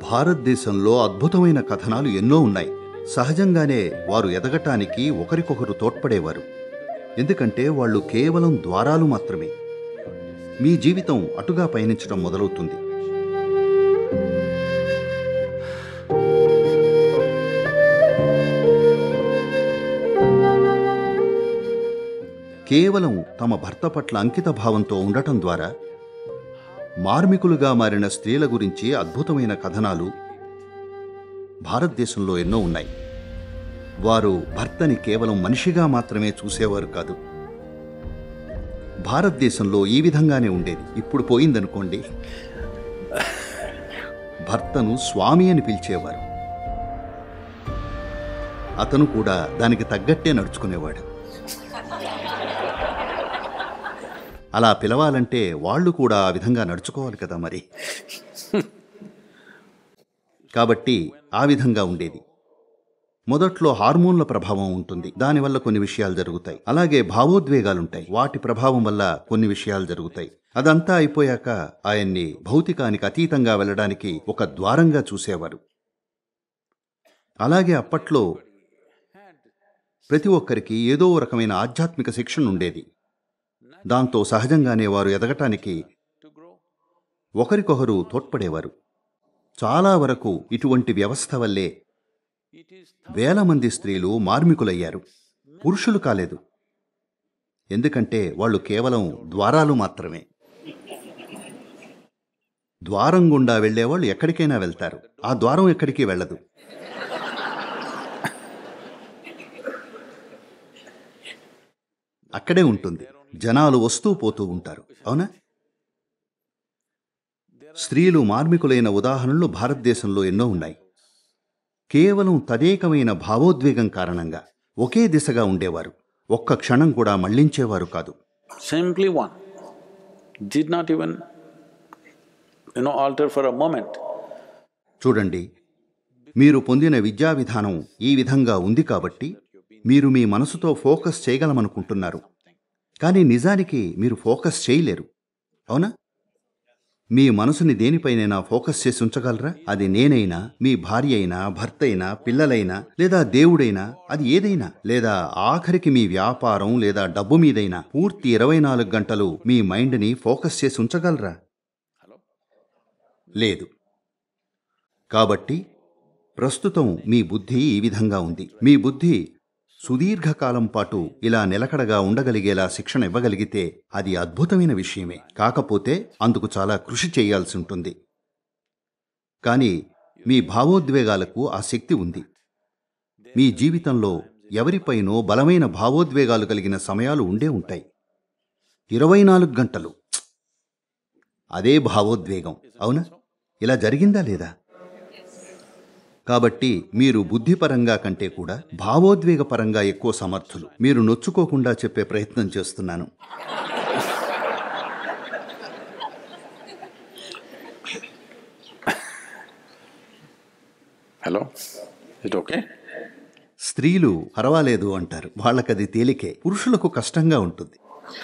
భారతదేశంలో అద్భుతమైన కథనాలు ఎన్నో ఉన్నాయి సహజంగానే వారు ఎదగటానికి ఒకరికొకరు తోడ్పడేవారు ఎందుకంటే వాళ్ళు కేవలం ద్వారాలు మాత్రమే మీ జీవితం అటుగా పయనించడం మొదలవుతుంది కేవలం తమ భర్త పట్ల అంకిత భావంతో ఉండటం ద్వారా మార్మికులుగా మారిన స్త్రీల గురించి అద్భుతమైన కథనాలు భారతదేశంలో ఎన్నో ఉన్నాయి వారు భర్తని కేవలం మనిషిగా మాత్రమే చూసేవారు కాదు భారతదేశంలో ఈ విధంగానే ఉండేది ఇప్పుడు పోయిందనుకోండి భర్తను స్వామి అని పిలిచేవారు అతను కూడా దానికి తగ్గట్టే నడుచుకునేవాడు అలా పిలవాలంటే వాళ్ళు కూడా ఆ విధంగా నడుచుకోవాలి కదా మరి కాబట్టి ఆ విధంగా ఉండేది మొదట్లో హార్మోన్ల ప్రభావం ఉంటుంది దానివల్ల కొన్ని విషయాలు జరుగుతాయి అలాగే భావోద్వేగాలుంటాయి వాటి ప్రభావం వల్ల కొన్ని విషయాలు జరుగుతాయి అదంతా అయిపోయాక ఆయన్ని భౌతికానికి అతీతంగా వెళ్ళడానికి ఒక ద్వారంగా చూసేవారు అలాగే అప్పట్లో ప్రతి ఒక్కరికి ఏదో ఓ రకమైన ఆధ్యాత్మిక శిక్షణ ఉండేది దాంతో సహజంగానే వారు ఎదగటానికి ఒకరికొకరు తోడ్పడేవారు చాలా వరకు ఇటువంటి వ్యవస్థ వల్లే వేల మంది స్త్రీలు మార్మికులయ్యారు పురుషులు కాలేదు ఎందుకంటే వాళ్ళు కేవలం ద్వారాలు మాత్రమే ద్వారం గుండా వెళ్ళేవాళ్ళు ఎక్కడికైనా వెళ్తారు ఆ ద్వారం ఎక్కడికి వెళ్ళదు అక్కడే ఉంటుంది జనాలు వస్తూ పోతూ ఉంటారు అవునా స్త్రీలు మార్మికులైన ఉదాహరణలు భారతదేశంలో ఎన్నో ఉన్నాయి కేవలం తదేకమైన భావోద్వేగం కారణంగా ఒకే దిశగా ఉండేవారు ఒక్క క్షణం కూడా మళ్లించేవారు కాదు Simply one. Did not even, you know, alter for a moment. చూడండి మీరు పొందిన విద్యా విధానం ఈ విధంగా ఉంది కాబట్టి మీరు మీ మనసుతో ఫోకస్ చేయగలమనుకుంటున్నారు కానీ నిజానికి మీరు ఫోకస్ చేయలేరు అవునా మీ మనసుని దేనిపైనైనా ఫోకస్ చేసి ఉంచగలరా అది నేనైనా మీ భార్య అయినా భర్త అయినా పిల్లలైనా లేదా దేవుడైనా అది ఏదైనా లేదా ఆఖరికి మీ వ్యాపారం లేదా డబ్బు మీదైనా పూర్తి ఇరవై నాలుగు గంటలు మీ మైండ్ని ఫోకస్ చేసి ఉంచగలరా లేదు కాబట్టి ప్రస్తుతం మీ బుద్ధి ఈ విధంగా ఉంది మీ బుద్ధి సుదీర్ఘకాలం పాటు ఇలా నిలకడగా ఉండగలిగేలా శిక్షణ ఇవ్వగలిగితే అది అద్భుతమైన విషయమే కాకపోతే అందుకు చాలా కృషి చేయాల్సి ఉంటుంది కానీ మీ భావోద్వేగాలకు ఆ శక్తి ఉంది మీ జీవితంలో ఎవరిపైనో బలమైన భావోద్వేగాలు కలిగిన సమయాలు ఉండే ఉంటాయి ఇరవై నాలుగు గంటలు అదే భావోద్వేగం అవునా ఇలా జరిగిందా లేదా కాబట్టి మీరు బుద్ధిపరంగా కంటే కూడా భావోద్వేగపరంగా ఎక్కువ సమర్థులు మీరు నొచ్చుకోకుండా చెప్పే ప్రయత్నం చేస్తున్నాను Hello? Is it okay? స్త్రీలు పర్వాలేదు అంటారు వాళ్ళకది తేలికే పురుషులకు కష్టంగా ఉంటుంది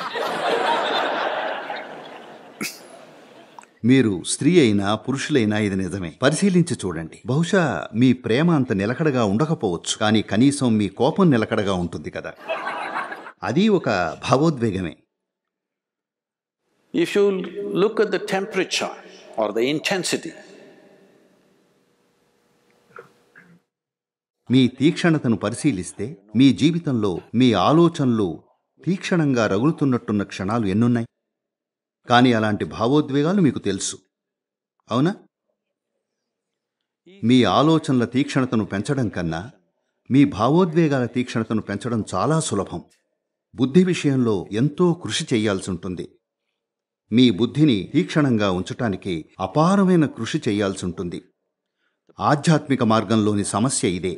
మీరు స్త్రీ అయినా పురుషులైనా ఇది నిజమే పరిశీలించి చూడండి బహుశా మీ ప్రేమ అంత నిలకడగా ఉండకపోవచ్చు కానీ కనీసం మీ కోపం నిలకడగా ఉంటుంది కదా అది ఒక భావోద్వేగమే If you look at the temperature or the intensity, మీ తీక్షణతను పరిశీలిస్తే మీ జీవితంలో మీ ఆలోచనలు తీక్షణంగా రగులుతున్నట్టున్న క్షణాలు ఎన్నున్నాయి కానీ అలాంటి భావోద్వేగాలు మీకు తెలుసు అవునా మీ ఆలోచనల తీక్షణతను పెంచడం కన్నా మీ భావోద్వేగాల తీక్షణతను పెంచడం చాలా సులభం బుద్ధి విషయంలో ఎంతో కృషి చేయాల్సి ఉంటుంది మీ బుద్ధిని తీక్షణంగా ఉంచటానికి అపారమైన కృషి చేయాల్సి ఉంటుంది ఆధ్యాత్మిక మార్గంలోని సమస్య ఇదే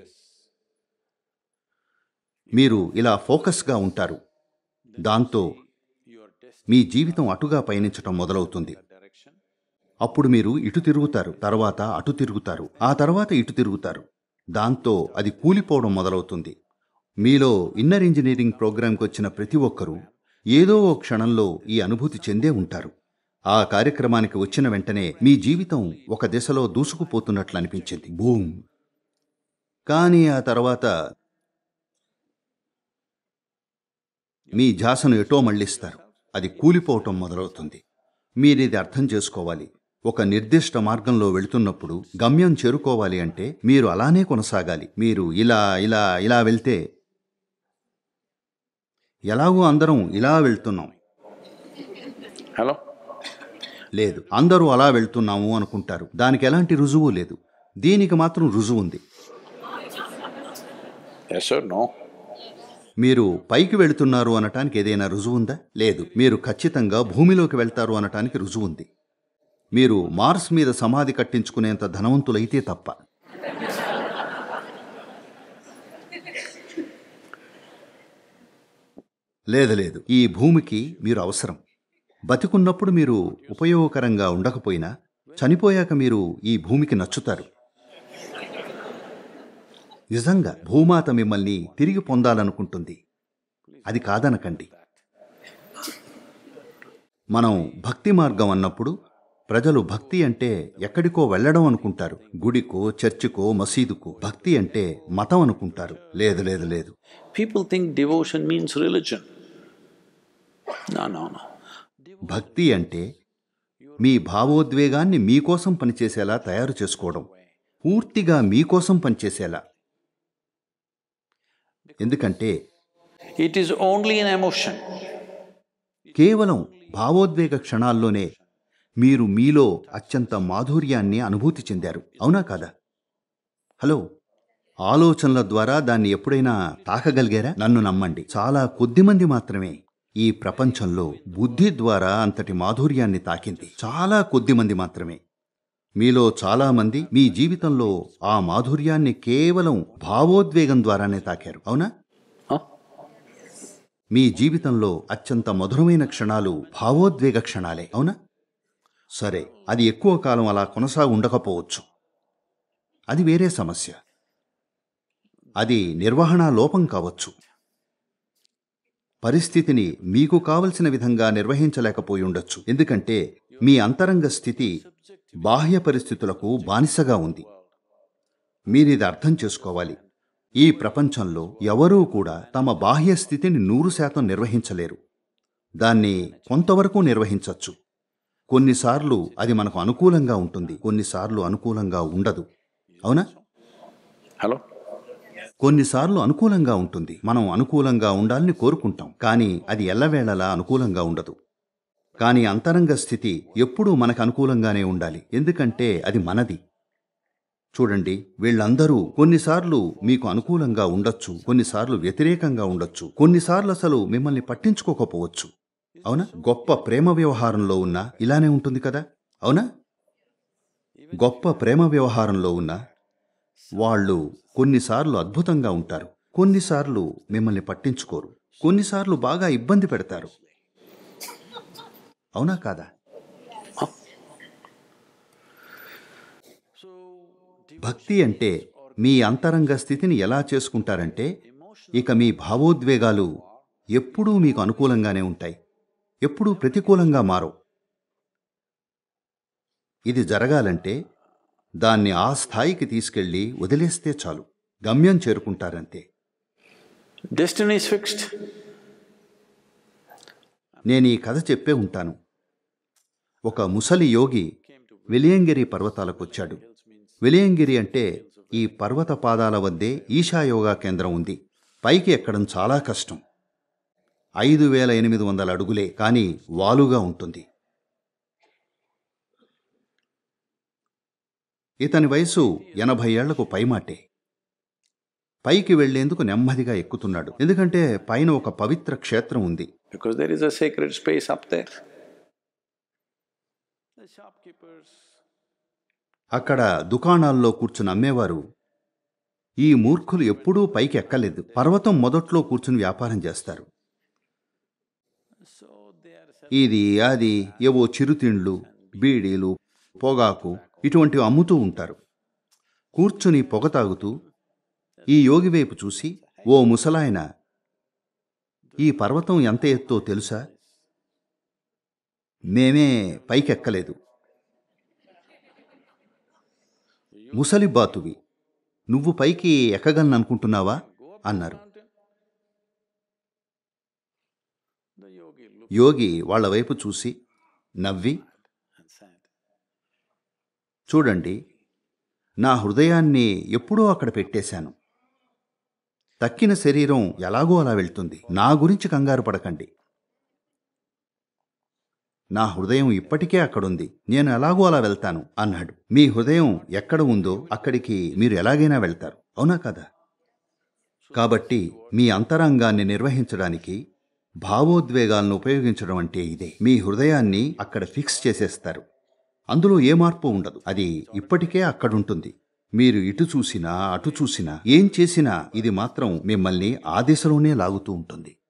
మీరు ఇలా ఫోకస్గా ఉంటారు దాంతో మీ జీవితం అటుగా పయనించటం మొదలవుతుంది అప్పుడు మీరు ఇటు తిరుగుతారు తర్వాత అటు తిరుగుతారు ఆ తర్వాత ఇటు తిరుగుతారు దాంతో అది కూలిపోవడం మొదలవుతుంది మీలో ఇన్నర్ ఇంజనీరింగ్ ప్రోగ్రాంకి వచ్చిన ప్రతి ఒక్కరూ ఏదో ఓ క్షణంలో ఈ అనుభూతి చెందే ఉంటారు ఆ కార్యక్రమానికి వచ్చిన వెంటనే మీ జీవితం ఒక దిశలో దూసుకుపోతున్నట్లు అనిపించింది బూమ్ కానీ ఆ తర్వాత మీ ధ్యాసను ఎటో మళ్ళిస్తారు అది కూలిపోవటం మొదలవుతుంది మీరిది అర్థం చేసుకోవాలి ఒక నిర్దిష్ట మార్గంలో వెళుతున్నప్పుడు గమ్యం చేరుకోవాలి అంటే మీరు అలానే కొనసాగాలి మీరు ఇలా ఇలా ఇలా వెళ్తే ఎలాగో అందరం ఇలా వెళ్తున్నాం Hello? లేదు అందరూ అలా వెళ్తున్నాము అనుకుంటారు దానికి ఎలాంటి రుజువు లేదు దీనికి మాత్రం రుజువు ఉంది Yes or no? మీరు పైకి వెళుతున్నారు అనటానికి ఏదైనా రుజువు ఉందా లేదు మీరు ఖచ్చితంగా భూమిలోకి వెళ్తారు అనటానికి రుజువు ఉంది మీరు మార్స్ మీద సమాధి కట్టించుకునేంత ధనవంతులైతే తప్ప లేదు లేదు ఈ భూమికి మీరు అవసరం బతికున్నప్పుడు మీరు ఉపయోగకరంగా ఉండకపోయినా చనిపోయాక మీరు ఈ భూమికి నచ్చుతారు నిజంగా భూమాత మిమ్మల్ని తిరిగి పొందాలనుకుంటుంది అది కాదనకండి మనం భక్తి మార్గం అన్నప్పుడు ప్రజలు భక్తి అంటే ఎక్కడికో వెళ్ళడం అనుకుంటారు గుడికో చర్చికో మసీదుకో భక్తి అంటే మతం అనుకుంటారు లేదు లేదు లేదు People think devotion means religion. No, no, no. భక్తి అంటే మీ భావోద్వేగాన్ని మీకోసం పనిచేసేలా తయారు చేసుకోవడం పూర్తిగా మీకోసం పనిచేసేలా ఎందుకంటే It is only an emotion. కేవలం భావోద్వేగ క్షణాల్లోనే మీరు మీలో అత్యంత మాధుర్యాన్ని అనుభూతి చెందారు అవునా కాదా హలో ఆలోచనల ద్వారా దాన్ని ఎప్పుడైనా తాకగలిగారా నన్ను నమ్మండి చాలా కొద్దిమంది మాత్రమే ఈ ప్రపంచంలో బుద్ధి ద్వారా అంతటి మాధుర్యాన్ని తాకింది చాలా కొద్దిమంది మాత్రమే మీలో చాలామంది మీ జీవితంలో ఆ మాధుర్యాన్ని కేవలం భావోద్వేగం ద్వారానే తాకారు అవునా Huh? మీ జీవితంలో అత్యంత మధురమైన క్షణాలు భావోద్వేగ క్షణాలే అవునా సరే అది ఎక్కువ కాలం అలా కొనసాగి ఉండకపోవచ్చు అది వేరే సమస్య అది నిర్వహణ లోపం కావచ్చు పరిస్థితిని మీకు కావలసిన విధంగా నిర్వహించలేకపోయి ఉండొచ్చు ఎందుకంటే మీ అంతరంగ స్థితి బాహ్య పరిస్థితులకు బానిసగా ఉంది మీరిది అర్థం చేసుకోవాలి ఈ ప్రపంచంలో ఎవరూ కూడా తమ బాహ్య స్థితిని నూరు శాతం నిర్వహించలేరు దాన్ని కొంతవరకు నిర్వహించవచ్చు కొన్నిసార్లు అది మనకు అనుకూలంగా ఉంటుంది కొన్నిసార్లు అనుకూలంగా ఉండదు అవునా Hello? కొన్నిసార్లు అనుకూలంగా ఉంటుంది మనం అనుకూలంగా ఉండాలని కోరుకుంటాం కానీ అది ఎల్లవేళలా అనుకూలంగా ఉండదు కానీ అంతరంగ స్థితి ఎప్పుడూ మనకు అనుకూలంగానే ఉండాలి ఎందుకంటే అది మనది చూడండి వీళ్ళందరూ కొన్నిసార్లు మీకు అనుకూలంగా ఉండొచ్చు కొన్నిసార్లు వ్యతిరేకంగా ఉండొచ్చు కొన్నిసార్లు అసలు మిమ్మల్ని పట్టించుకోకపోవచ్చు అవునా గొప్ప ప్రేమ వ్యవహారంలో ఉన్నా ఇలానే ఉంటుంది కదా అవునా గొప్ప ప్రేమ వ్యవహారంలో ఉన్నా వాళ్ళు కొన్నిసార్లు అద్భుతంగా ఉంటారు కొన్నిసార్లు మిమ్మల్ని పట్టించుకోరు కొన్నిసార్లు బాగా ఇబ్బంది పెడతారు అవునా కాదా భక్తి అంటే మీ అంతరంగ స్థితిని ఎలా చేసుకుంటారంటే ఇక మీ భావోద్వేగాలు ఎప్పుడూ మీకు అనుకూలంగానే ఉంటాయి ఎప్పుడూ ప్రతికూలంగా మారవు ఇది జరగాలంటే దాన్ని ఆ స్థాయికి తీసుకెళ్ళి వదిలేస్తే చాలు గమ్యం చేరుకుంటారంతే Destiny is fixed. నేను ఈ కథ చెప్పే ఉంటాను ఒక ముసలి యోగి వెలియంగిరి పర్వతాలకు వచ్చాడు వెలియంగిరి అంటే ఈ పర్వత పాదాల వద్దే ఈశా యోగా కేంద్రం ఉంది పైకి ఎక్కడం చాలా కష్టం ఐదు వేల ఎనిమిది వందల అడుగులే కానీ వాలుగా ఉంటుంది ఇతని వయసు ఎనభై ఏళ్లకు పైమాటే పైకి వెళ్లేందుకు నెమ్మదిగా ఎక్కుతున్నాడు ఎందుకంటే పైన ఒక పవిత్ర క్షేత్రం ఉంది Because there is a sacred space up there. The shopkeepers అక్కడ దుకాణాల్లో కూర్చుని అమ్మేవారు ఈ మూర్ఖులు ఎప్పుడూ పైకి ఎక్కలేదు పర్వతం మొదట్లో కూర్చుని వ్యాపారం చేస్తారు so they are ఇది అది ఏవో చిరుతిండ్లు బీడీలు పొగాకు ఇటువంటివి అమ్ముతూ ఉంటారు కూర్చుని పొగ తాగుతూ ఈ యోగి వైపు చూసి ఓ ముసలాయన ఈ పర్వతం ఎంత ఎత్తో తెలుసా మేమే పైకెక్కలేదు ముసలి బాతువి నువ్వు పైకి ఎక్కగలననుకుంటున్నావా అన్నారు The yogi looked యోగి వాళ్ళ వైపు చూసి నవ్వి and said, చూడండి నా హృదయాన్ని ఎప్పుడూ అక్కడ పెట్టేశాను తక్కిన శరీరం ఎలాగో అలా వెళ్తుంది నా గురించి కంగారు పడకండి నా హృదయం ఇప్పటికే అక్కడుంది నేను ఎలాగో అలా వెళ్తాను అన్నాడు మీ హృదయం ఎక్కడ ఉందో అక్కడికి మీరు ఎలాగైనా వెళ్తారు అవునా కదా కాబట్టి మీ అంతరంగాన్ని నిర్వహించడానికి భావోద్వేగాలను ఉపయోగించడం అంటే ఇదే మీ హృదయాన్ని అక్కడ ఫిక్స్ చేసేస్తారు అందులో ఏ మార్పు ఉండదు అది ఇప్పటికే అక్కడుంటుంది మీరు ఇటు చూసినా అటు చూసినా ఏం చేసినా ఇది మాత్రం మిమ్మల్ని ఆ దిశలోనే లాగుతూ ఉంటుంది